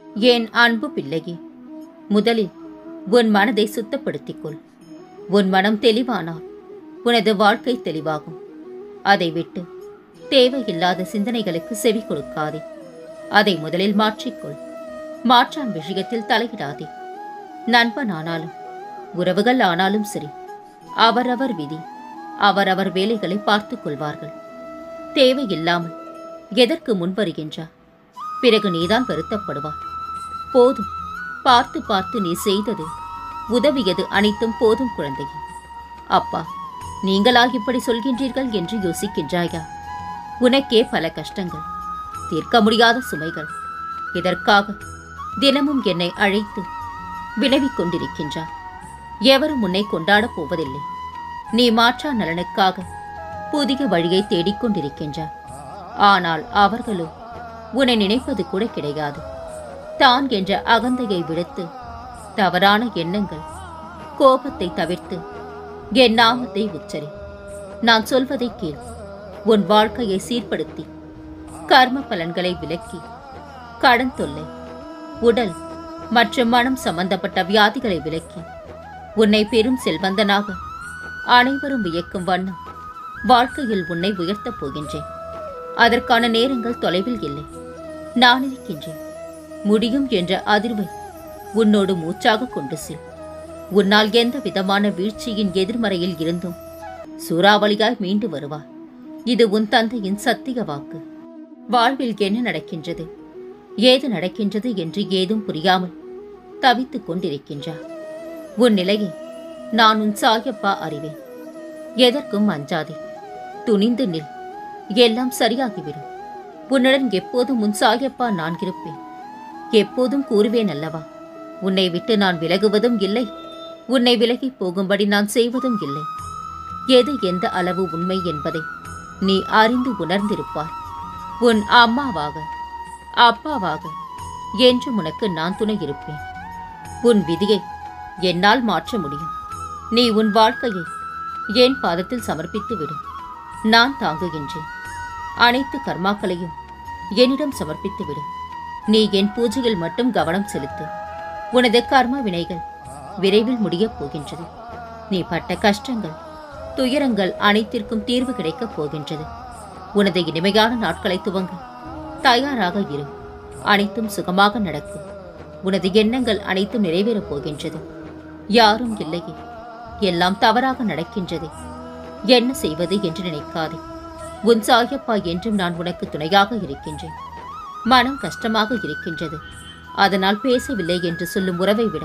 என் அன்பு பிள்ளையே முதலில் உன் மனதை சுத்தப்படுத்திக் கொள் உன் மனம் தெளிவானால் உனது வாழ்க்கை தெளிவாகும் அதை விட்டு தேவையில்லாத சிந்தனைகளுக்கு செவி கொடுக்காதே அதை முதலில் மாற்றிக்கொள் மாற்றான் விஷயத்தில் தலையிடாதே நண்பன் ஆனாலும் உறவுகள் ஆனாலும் சரி அவரவர் விதி அவரவர் வேலைகளை பார்த்துக் கொள்வார்கள் தேவையில்லாமல் எதற்கு முன்வருகின்றார் பிறகு நீதான் வருத்தப்படுவாய் போதும் பார்த்து பார்த்து நீ செய்தது உதவியது அனைத்தும் போதும் குழந்தையே அப்பா நீங்களா இப்படி சொல்கின்றீர்கள் என்று யோசிக்கின்றாயா உனக்கே பல கஷ்டங்கள் தீர்க்க முடியாத சுமைகள் இதற்காக தினமும் என்னை அழைத்து வினவிக் கொண்டிருக்கின்றார் எவரும் உன்னை கொண்டாடப் போவதில்லை நீ மாற்றா நலனுக்காக புதிய வழியை தேடிக்கொண்டிருக்கின்றார் ஆனால் அவர்களோ உன்னை நினைப்பது கூட கிடையாது தான் என்ற அகந்தையை விடுத்து தவறான எண்ணங்கள் கோபத்தை தவிர்த்து என் நாமத்தை உச்சரி நான் சொல்வதை கேள் உன் வாழ்க்கையை சீர்படுத்தி கர்ம பலன்களை விலக்கி கடன் தொல்லை உடல் மற்றும் மனம் சம்பந்தப்பட்ட வியாதிகளை விலக்கி உன்னை பெரும் செல்வந்தனாக அனைவரும் வியக்கும் வண்ணம் வாழ்க்கையில் உன்னை உயர்த்தப் போகின்றேன் அதற்கான நேரங்கள் தொலைவில் இல்லை நான் இருக்கின்றேன் முடியும் என்ற அதிர்வை உன்னோடு மூச்சாக கொண்டு செல் உன்னால் எந்த விதமான வீழ்ச்சியின் எதிர்மறையில் இருந்தும் சூறாவளியாய் மீண்டு வருவாய் இது உன் தந்தையின் சத்திய வாக்கு வாழ்வில் என்ன நடக்கின்றது ஏது நடக்கின்றது என்று ஏதும் புரியாமல் தவித்துக் கொண்டிருக்கின்றார் உன் நிலையை நான் உன் சாயப்பா அறிவேன் எதற்கும் அஞ்சாதே துணிந்து நில் எல்லாம் சரியாகிவிடும் உன்னுடன் எப்போதும் உன் சாயப்பா நான் இருப்பேன் எப்போதும் கூறுவேன் அல்லவா உன்னை விட்டு நான் விலகுவதும் இல்லை உன்னை விலகி போகும்படி நான் செய்வதும் இல்லை எது எந்த அளவு உண்மை என்பதை நீ அறிந்து உணர்ந்திருப்பாய் உன் அம்மாவாக அப்பாவாக என்றும் உனக்கு நான் துணை இருப்பேன் உன் விதியை என்னால் மாற்ற முடியும் நீ உன் வாழ்க்கையை என் பாதத்தில் சமர்ப்பித்து விடு நான் தாங்குகின்றேன் அனைத்து கர்மாக்களையும் என்னிடம் சமர்ப்பித்து விடு நீ என் பூஜையில் மட்டும் கவனம் செலுத்து உனது கர்ம வினைகள் விரைவில் முடியப் போகின்றது நீ பட்ட கஷ்டங்கள் துயரங்கள் அனைத்திற்கும் தீர்வு கிடைக்கப் போகின்றது உனது இனிமையான நாட்களை துவங்க தயாராக இரு அனைத்தும் சுகமாக நடக்கும் உனது எண்ணங்கள் அனைத்தும் நிறைவேறப் போகின்றது யாரும் இல்லையே எல்லாம் தவறாக நடக்கின்றது என்ன செய்வது என்று நினைக்காதே உன் சாயப்பா என்றும் நான் உனக்கு துணையாக இருக்கின்றேன் மனம் கஷ்டமாக இருக்கின்றது அதனால் பேசவில்லை என்று சொல்லும் உறவை விட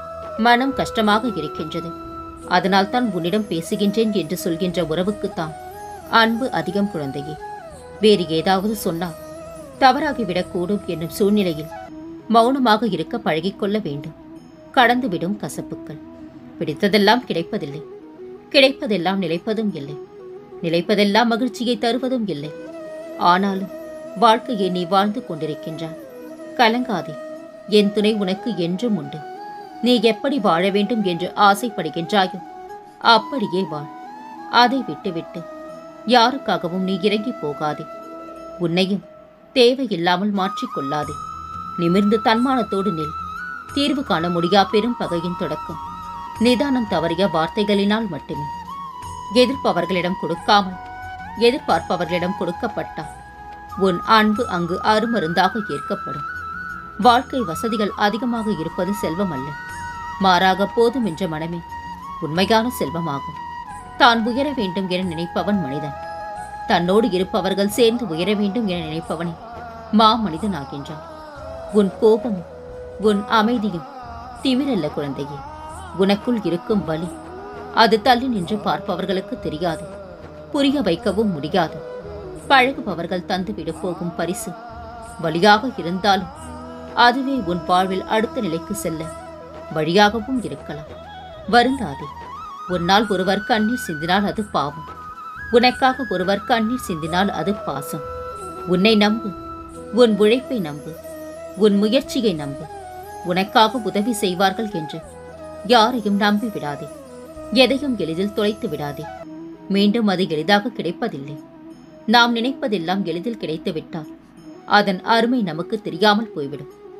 மனம் கஷ்டமாக இருக்கின்றது அதனால் தான் உன்னிடம் பேசுகின்றேன் என்று சொல்கின்ற உறவுக்குத்தான் அன்பு அதிகம் குழந்தையே வேறு ஏதாவது சொன்னால் தவறாகிவிடக்கூடும் என்னும் சூழ்நிலையில் மௌனமாக இருக்க பழகிக்கொள்ள வேண்டும் கடந்துவிடும் கசப்புக்கள் பிடித்ததெல்லாம் கிடைப்பதில்லை கிடைப்பதெல்லாம் நிலைப்பதும் இல்லை நிலைப்பதெல்லாம் மகிழ்ச்சியை தருவதும் இல்லை ஆனாலும் வாழ்க்கையை நீ வாழ்ந்து கொண்டிருக்கின்றாய் கலங்காதே என் துணை உனக்கு என்றும் உண்டு நீ எப்படி வாழ வேண்டும் என்று ஆசைப்படுகின்றாயோ அப்படியே வாழ் அதை விட்டுவிட்டு யாருக்காகவும் நீ இறங்கி போகாதே உன்னையும் தேவையில்லாமல் மாற்றிக்கொள்ளாதே நிமிர்ந்து தன்மானத்தோடு நில் தீர்வு காண முடியா பெரும் பகையின் தொடக்கம் நிதானம் தவறிய வார்த்தைகளினால் மட்டுமே எதிர்ப்பவர்களிடம் கொடுக்காமல் எதிர்பார்ப்பவர்களிடம் கொடுக்கப்பட்டால் உன் அன்பு அங்கு அருமருந்தாக ஏற்கப்படும் வாழ்க்கை வசதிகள் அதிகமாக இருப்பது செல்வம் அல்ல மாறாக போதும் என்ற மனமே உண்மையான செல்வமாகும் தான் உயர வேண்டும் என நினைப்பவன் மனிதன் தன்னோடு இருப்பவர்கள் சேர்ந்து உயர வேண்டும் என நினைப்பவனே மா மனிதனாகின்றான் உன் கோபமும் உன் அமைதியும் திமிரல்ல குழந்தையே உனக்குள் இருக்கும் வலி அது தள்ளி நின்று பார்ப்பவர்களுக்கு தெரியாது புரிய வைக்கவும் முடியாது பழகுபவர்கள் தந்துவிடு போகும் பரிசு வழியாக இருந்தாலும் அதுவே உன் வாழ்வில் அடுத்த நிலைக்கு செல்ல வழியாகவும் இருக்கலாம் வருந்தாதே உன்னால் ஒருவர் கண்ணீர் சிந்தினால் அது பாவம் உனக்காக ஒருவர் கண்ணீர் சிந்தினால் அது பாசம் உன்னை நம்பு உன் உழைப்பை நம்பு உன் முயற்சியை நம்பு உனக்காக உதவி செய்வார்கள் என்று யாரையும் நம்பி விடாதே எதையும் எளிதில் தொலைத்து விடாதே மீண்டும் அது எளிதாக கிடைப்பதில்லை நாம் நினைப்பதெல்லாம் எளிதில் கிடைத்துவிட்டால் அதன் அருமை நமக்கு தெரியாமல் போய்விடும்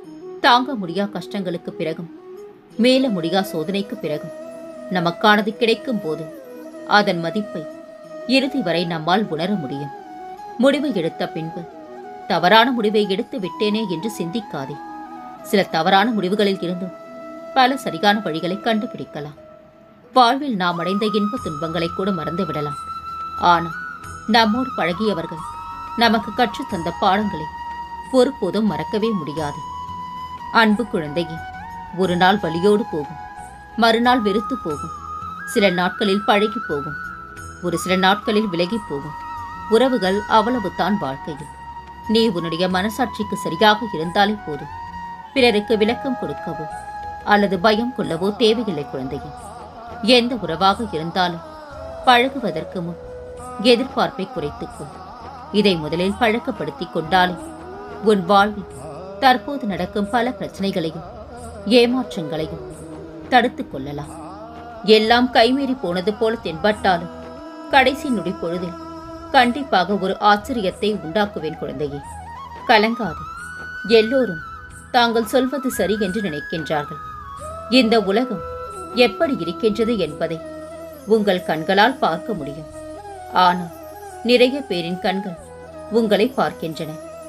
தாங்க முடியா கஷ்டங்களுக்கு பிறகும் மேல முடியா சோதனைக்கு பிறகும் நமக்கானது கிடைக்கும் போது அதன் மதிப்பை இறுதி வரை நம்மால் உணர முடியும் முடிவு எடுத்த பின்பு தவறான முடிவை எடுத்து விட்டேனே என்று சிந்திக்காதே சில தவறான முடிவுகளில் இருந்தும் பல சரியான வழிகளை கண்டுபிடிக்கலாம் வாழ்வில் நாம் அடைந்த இன்ப துன்பங்களை கூட மறந்து விடலாம் ஆனால் நம்மோடு பழகியவர்கள் நமக்கு கற்றுத் தந்த பாடங்களை ஒருபோதும் மறக்கவே முடியாது அன்பு குழந்தையே ஒரு நாள் வலியோடு போகும் மறுநாள் வெறுத்து போகும் சில நாட்களில் பழகி போகும் ஒரு சில நாட்களில் விலகி போகும் உறவுகள் அவ்வளவுதான் வாழ்க்கையில் நீ உன்னுடைய மனசாட்சிக்கு சரியாக இருந்தாலே போதும் பிறருக்கு விளக்கம் கொடுக்கவோ அல்லது பயம் கொள்ளவோ தேவையில்லை குழந்தையே எந்த உறவாக இருந்தாலும் பழகுவதற்கு முன் எதிர்பார்ப்பை குறைத்துக்கொள் இதை முதலில் பழக்கப்படுத்திக் கொண்டாலே உன் வாழ்வில் தற்போது நடக்கும் பல பிரச்சனைகளையும் ஏமாற்றங்களையும் தடுத்துக் கொள்ளலாம் எல்லாம் கைமீறி போனது போல தென்பட்டாலும் கடைசி நொடி பொழுதில் கண்டிப்பாக ஒரு ஆச்சரியத்தை உண்டாக்குவேன் குழந்தையே கலங்காது எல்லோரும் தாங்கள் சொல்வது சரி என்று நினைக்கின்றார்கள் இந்த உலகம் எப்படி இருக்கின்றது என்பதை உங்கள் கண்களால் பார்க்க முடியும் ஆனால் நிறைய பேரின் கண்கள் உங்களை பார்க்கின்றன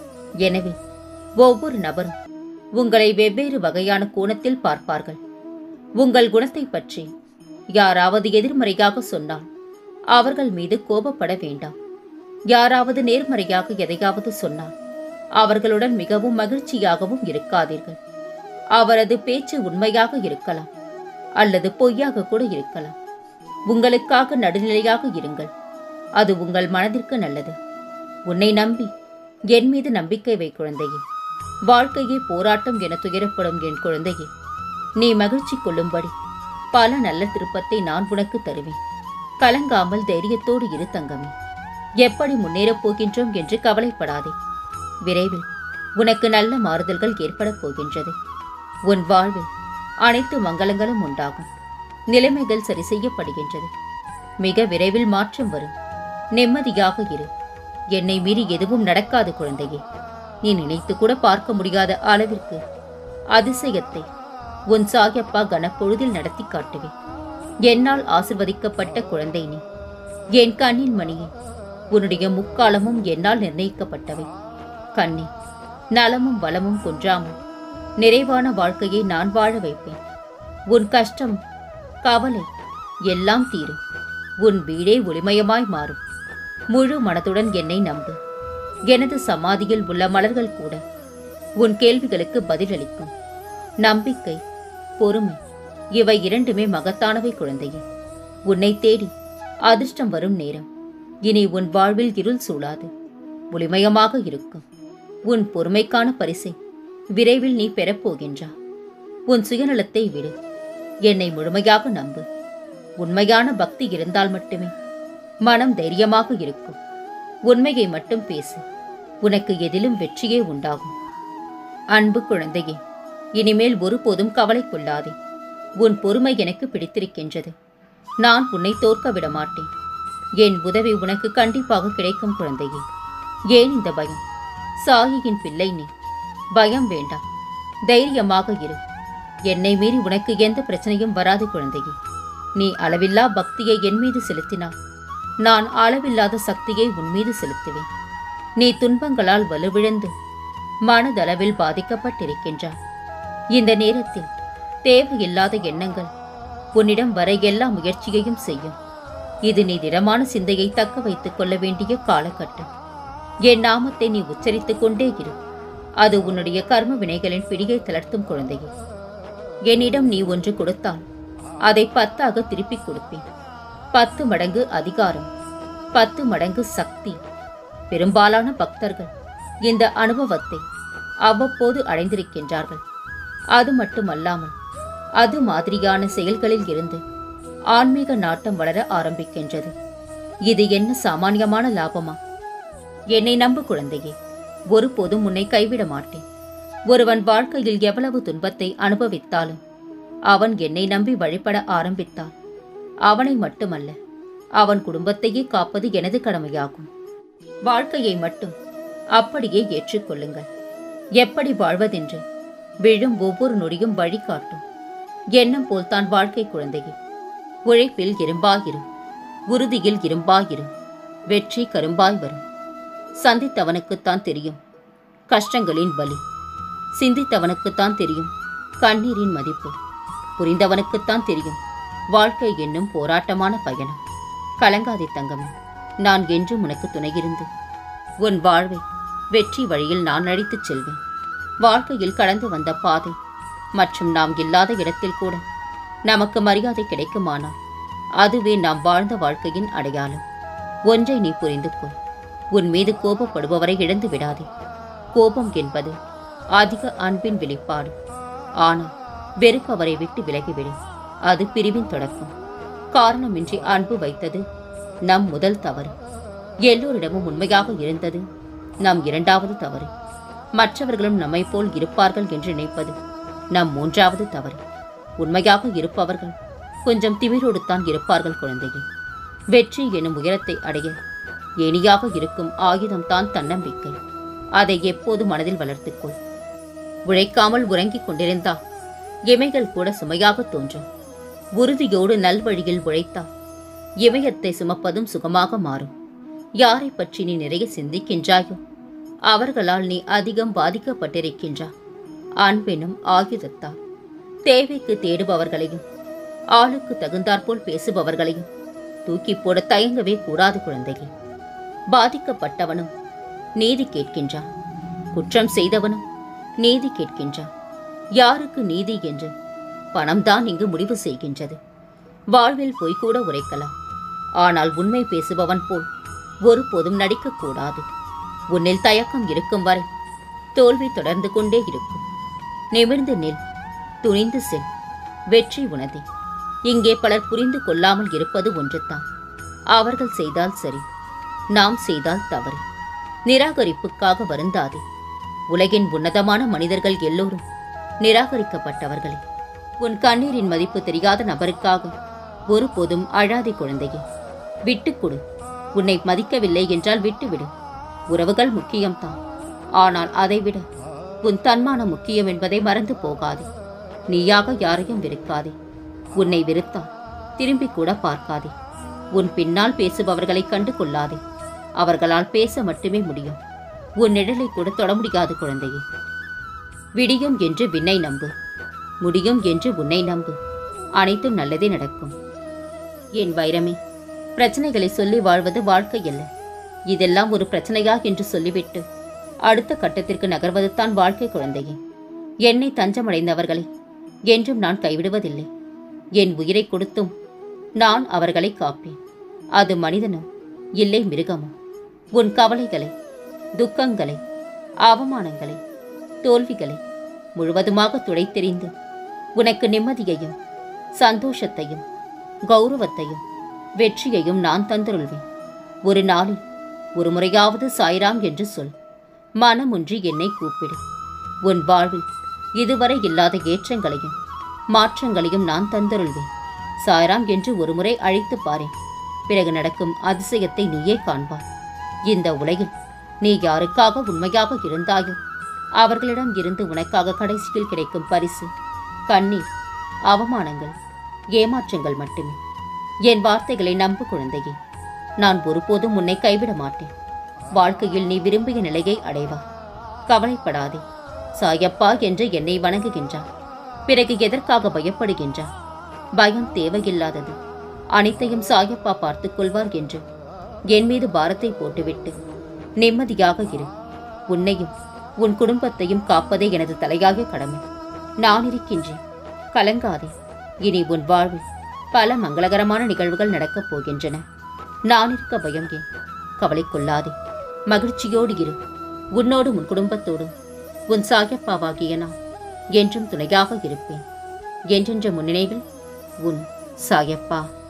எனவே ஒவ்வொரு நபரும் உங்களை வெவ்வேறு வகையான கோணத்தில் பார்ப்பார்கள் உங்கள் குணத்தை பற்றி யாராவது எதிர்மறையாக சொன்னால் அவர்கள் மீது கோபப்பட வேண்டாம் யாராவது நேர்மறையாக எதையாவது சொன்னால் அவர்களுடன் மிகவும் மகிழ்ச்சியாகவும் இருக்காதீர்கள் அவரது பேச்சு உண்மையாக இருக்கலாம் அல்லது பொய்யாக கூட இருக்கலாம் உங்களுக்காக நடுநிலையாக இருங்கள் அது உங்கள் மனதிற்கு நல்லது உன்னை நம்பி என் மீது நம்பிக்கை வை குழந்தையே வாழ்க்கையே போராட்டம் என துயரப்படும் என் குழந்தையே நீ மகிழ்ச்சி கொள்ளும்படி பல நல்ல திருப்பத்தை நான் உனக்கு தருவேன் கலங்காமல் தைரியத்தோடு இரு தங்கமே எப்படி முன்னேறப் போகின்றோம் என்று கவலைப்படாதே விரைவில் உனக்கு நல்ல மாறுதல்கள் ஏற்படப் போகின்றது உன் வாழ்வில் அனைத்து மங்களங்களும் உண்டாகும் நிலைமைகள் சரி செய்யப்படுகின்றது மிக விரைவில் மாற்றம் வரும் நிம்மதியாக இரு என்னை மீறி எதுவும் நடக்காது குழந்தையே நீ நினைத்து கூட பார்க்க முடியாத அளவிற்கு அதிசயத்தை உன் சாயப்பா கனப்பொழுதில் நடத்தி காட்டுவேன் என்னால் ஆசிர்வதிக்கப்பட்ட குழந்தை நீ என் கண்ணின் மணியே உன்னுடைய முக்காலமும் என்னால் நிர்ணயிக்கப்பட்டவை கண்ணே நலமும் வளமும் குன்றாமல் நிறைவான வாழ்க்கையை நான் வாழ வைப்பேன் உன் கஷ்டம் கவலை எல்லாம் தீரும் உன் வீடே ஒளிமயமாய் மாறும் முழு மனதுடன் என்னை நம்பு எனது சமாதியில் உள்ள மலர்கள் கூட உன் கேள்விகளுக்கு பதிலளிக்கும் நம்பிக்கை பொறுமை இவை இரண்டுமே மகத்தானவை குழந்தையே உன்னை தேடி அதிர்ஷ்டம் வரும் நேரம் இனி உன் வாழ்வில் இருள் சூழாது ஒளிமயமாக இருக்கும் உன் பொறுமைக்கான பரிசை விரைவில் நீ பெறப்போகின்றா உன் சுயநலத்தை விடு என்னை முழுமையாக நம்பு உண்மையான பக்தி இருந்தால் மட்டுமே மனம் தைரியமாக இருக்கும் உண்மையை மட்டும் பேசு உனக்கு எதிலும் வெற்றியே உண்டாகும் அன்பு குழந்தையே இனிமேல் ஒருபோதும் கவலை கொள்ளாதே உன் பொறுமை எனக்கு பிடித்திருக்கின்றது நான் உன்னை தோற்க விட மாட்டேன் என் உதவி உனக்கு கண்டிப்பாக கிடைக்கும் குழந்தையே ஏன் இந்த பயம் சாயியின் பிள்ளை நீ பயம் வேண்டாம் தைரியமாக இரு என்னை மீறி உனக்கு எந்த பிரச்சனையும் வராது குழந்தையே நீ அளவில்லா பக்தியை என் மீது செலுத்தினால் நான் அளவில்லாத சக்தியை உன் மீது செலுத்துவேன் நீ துன்பங்களால் வலுவிழந்து மனதளவில் பாதிக்கப்பட்டிருக்கின்றாய் இந்த நேரத்தில் தேவையில்லாத எண்ணங்கள் உன்னிடம் வர எல்லா முயற்சியையும் செய்யும் இது நீ திடமான சிந்தையை தக்க வைத்துக் கொள்ள வேண்டிய காலகட்டம் என் நாமத்தை நீ உச்சரித்துக் கொண்டே இரு அது உன்னுடைய கர்ம வினைகளின் பிடியை தளர்த்தும் குழந்தையே என்னிடம் நீ ஒன்று கொடுத்தால் அதை பத்தாக திருப்பிக் கொடுப்பேன் பத்து மடங்கு அதிகாரம் பத்து மடங்கு சக்தி பெரும்பாலான பக்தர்கள் இந்த அனுபவத்தை அவ்வப்போது அடைந்திருக்கின்றார்கள் அது மட்டுமல்லாமல் அது மாதிரியான செயல்களில் இருந்து ஆன்மீக நாட்டம் வளர ஆரம்பிக்கின்றது இது என்ன சாமானியமான லாபமா என்னை நம்பு குழந்தையே ஒருபோதும் உன்னை கைவிட மாட்டேன் ஒருவன் வாழ்க்கையில் எவ்வளவு துன்பத்தை அனுபவித்தாலும் அவன் என்னை நம்பி வழிபட ஆரம்பித்தால் அவனை மட்டுமல்ல அவன் குடும்பத்தையே காப்பது எனது கடமையாகும் வாழ்க்கையை மட்டும் அப்படியே ஏற்றுக்கொள்ளுங்கள் எப்படி வாழ்வதென்று விழும் ஒவ்வொரு நொடியும் வழிகாட்டும் எண்ணம் போல்தான் வாழ்க்கை குழந்தையே உழைப்பில் இரும்பாயிரு உறுதியில் இரும்பாயிரு வெற்றி கரும்பாய் வரும் சந்தித்தவனுக்குத்தான் தெரியும் கஷ்டங்களின் வலி சிந்தித்தவனுக்குத்தான் தெரியும் கண்ணீரின் மதிப்பு புரிந்தவனுக்குத்தான் தெரியும் வாழ்க்கை என்னும் போராட்டமான பயணம் கலங்காதே தங்கமே நான் என்றும் உனக்கு துணையிருந்து உன் வாழ்வை வெற்றி வழியில் நான் அழைத்துச் செல்வேன் வாழ்க்கையில் கடந்து வந்த பாதை மற்றும் நாம் இல்லாத இடத்தில் கூட நமக்கு மரியாதை கிடைக்குமானால் அதுவே நாம் வாழ்ந்த வாழ்க்கையின் அடையாளம் ஒன்றை நீ புரிந்து கொள் உன் மீது கோபப்படுபவரை இழந்து விடாதே கோபம் என்பது அதிக அன்பின் வெளிப்பாடு ஆனால் வெறுப்பவரை விட்டு விலகிவிடும் அது பிரிவின் தொடக்கம் காரணமின்றி அன்பு வைத்தது நம் முதல் தவறு எல்லோரிடமும் உண்மையாக இருந்தது நம் இரண்டாவது தவறு மற்றவர்களும் நம்மை போல் இருப்பார்கள் என்று நினைப்பது நம் மூன்றாவது தவறு உண்மையாக இருப்பவர்கள் கொஞ்சம் திமிரோடு தான் இருப்பார்கள் குழந்தையே வெற்றி எனும் உயரத்தை அடைய எளியாக இருக்கும் ஆயுதம்தான் தன்னம்பிக்கை அதை எப்போது மனதில் வளர்த்துக்கொள் உழைக்காமல் உறங்கிக் கொண்டிருந்தால் இமைகள் கூட சுமையாக தோன்றும் உறுதியோடு நல்வழியில் உழைத்தால் இமயத்தை சுமப்பதும் சுகமாக மாறும் யாரை பற்றி நீ நிறைய சிந்திக்கின்றாயோ அவர்களால் நீ அதிகம் பாதிக்கப்பட்டிருக்கின்றாய் அன்பெனும் ஆயுதத்தால் தேவைக்கு தேடுபவர்களையும் ஆளுக்கு தகுந்தாற்போல் பேசுபவர்களையும் தூக்கி போட தயங்கவே கூடாது குழந்தையே பாதிக்கப்பட்டவனும் நீதி கேட்கின்றான் குற்றம் செய்தவனும் நீதி கேட்கின்றான் யாருக்கு நீதி என்று பணம்தான் இங்கு முடிவு செய்கின்றது வாழ்வில் பொய் கூட உரைக்கலாம் ஆனால் உண்மை பேசுபவன் போல் ஒருபோதும் நடிக்கக்கூடாது உன்னில் தயக்கம் இருக்கும் வரை தோல்வி தொடர்ந்து கொண்டே இருக்கும் நிமிர்ந்து நில் துணிந்து செல் வெற்றி உனதே இங்கே பலர் புரிந்து கொள்ளாமல் இருப்பது ஒன்றுதான் அவர்கள் செய்தால் சரி நாம் செய்தால் தவறு நிராகரிப்புக்காக வருந்தாதே உலகின் உன்னதமான மனிதர்கள் எல்லோரும் நிராகரிக்கப்பட்டவர்களே உன் கண்ணீரின் மதிப்பு தெரியாத நபருக்காக ஒருபோதும் அழாதே குழந்தையே விட்டுக் கொடு உன்னை மதிக்கவில்லை என்றால் விட்டுவிடு உறவுகள் முக்கியம்தான் ஆனால் அதைவிட உன் தன்மானம் முக்கியம் என்பதை மறந்து போகாதே நீயாக யாரையும் வெறுக்காதே உன்னை வெறுத்தால் திரும்பி கூட பார்க்காதே உன் பின்னால் பேசுபவர்களை கண்டு கொள்ளாதே அவர்களால் பேச மட்டுமே முடியும் உன் நிழலை கூட தொட முடியாது குழந்தையே விடியும் என்று விண்ணை நம்பு முடியும் என்று உன்னை நம்பு அனைத்தும் நல்லதே நடக்கும் என் வைரமே பிரச்சனைகளை சொல்லி வாழ்வது வாழ்க்கை அல்ல இதெல்லாம் ஒரு பிரச்சனையா என்று சொல்லிவிட்டு அடுத்த கட்டத்திற்கு நகர்வது தான் வாழ்க்கை குழந்தையே என்னை தஞ்சமடைந்தவர்களை என்றும் நான் கைவிடுவதில்லை என் உயிரை கொடுத்தும் நான் அவர்களை காப்பேன் அது மனிதனோ இல்லை மிருகமோ உன் கவலைகளை துக்கங்களை அவமானங்களை தோல்விகளை முழுவதுமாக துடைத்தெறிந்து உனக்கு நிம்மதியையும் சந்தோஷத்தையும் கௌரவத்தையும் வெற்றியையும் நான் தந்தருள்வேன் ஒரு நாளில் ஒரு முறையாவது சாய்ராம் என்று சொல் மனமுன்றி என்னை கூப்பிடு உன் வாழ்வில் இதுவரை இல்லாத ஏற்றங்களையும் மாற்றங்களையும் நான் தந்தருள்வேன் சாய்ராம் என்று ஒருமுறை அழைத்து பாரேன் பிறகு நடக்கும் அதிசயத்தை நீயே காண்பாய் இந்த உலகில் நீ யாருக்காக உண்மையாக இருந்தாயோ அவர்களிடம் இருந்து உனக்காக கடைசியில் கிடைக்கும் பரிசு கண்ணீர் அவமானங்கள் ஏமாற்றங்கள் மட்டுமே என் வார்த்தைகளை நம்பு குழந்தையே நான் ஒருபோதும் உன்னை கைவிட மாட்டேன் வாழ்க்கையில் நீ விரும்பிய நிலையை அடைவாய் கவலைப்படாதே சாயப்பா என்று என்னை வணங்குகின்றான் பிறகு எதற்காக பயப்படுகின்றான் பயம் தேவையில்லாதது அனைத்தையும் சாயப்பா பார்த்துக் கொள்வார் என்று என் மீது பாரத்தை போட்டுவிட்டு நிம்மதியாக இரு உன்னையும் உன் குடும்பத்தையும் காப்பதே எனது தலையாய கடமை நான் இருக்கின்றேன் கலங்காதே இனி உன் வாழ்வில் பல மங்களகரமான நிகழ்வுகள் நடக்கப் போகின்றன நான் இருக்க பயம் ஏன் கவலை கொள்ளாதே மகிழ்ச்சியோடு இரு உன்னோடும் உன் குடும்பத்தோடும் உன் சாயப்பாவாகிய நான் என்றும் துணையாக இருப்பேன் என்றென்ற முன்னினைவில் உன் சாயப்பா